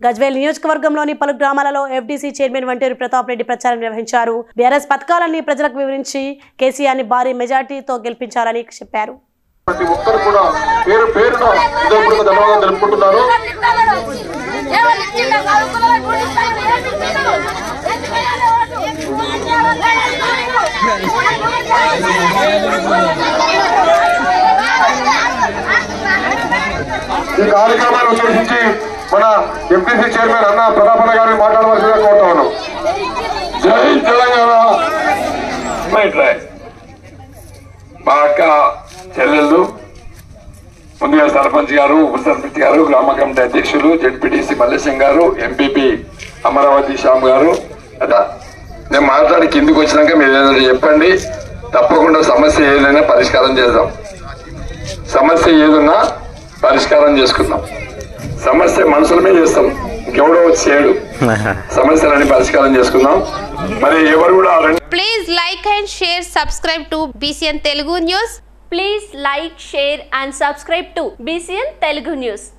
గజ్వేల్ నియోజకవర్గంలోని పలు గ్రామాలలో ఎఫ్డీసీ చైర్మన్ వంటేరు ప్రతాప్ రెడ్డి ప్రచారం నిర్వహించారు బీఆర్ఎస్ పథకాలన్నీ ప్రజలకు వివరించి కేసీఆర్ని భారీ మెజార్టీతో గెలిపించాలని చెప్పారు ప్రతి ఒక్కరు కూడా పేరు పేరున హృదయపూర్వక ధన్యవాదాలు తెలుపుకుంటున్నాను ఈ కార్యక్రమాన్ని ఉద్దేశించి మన ఎంపీసీ చైర్మన్ అన్న ప్రతాపన్న గారిని మాట్లాడవలసిందిగా కోరుతా ఉన్నాం జై తెలంగాణ ఇట్లా మా అక్క చెల్లెళ్ళు ముందుగా సర్పంచ్ గారు ఉప సర్పంచ్ గారు గ్రామ కమిటీ అధ్యక్షులు జడ్పీటీసీ మల్లేశం గారు ఎంపీపీ అమరావతి శ్యామ్ గారు అదా నేను మాట్లాడి కిందికి వచ్చినాక మీరు ఏదైనా చెప్పండి తప్పకుండా సమస్య ఏదైనా పరిష్కారం చేద్దాం సమస్య ఏదున్నా పరిష్కారం చేసుకుందాం సమస్య మనుషులమే చేస్తాం ఇంకెవడో వచ్చి చేయడు సమస్యలన్నీ పరిష్కారం చేసుకుందాం మరి ఎవరు కూడా ఆ రెండు Please like and share, subscribe to BCN Telugu News. Please like, share and subscribe to BCN Telugu News.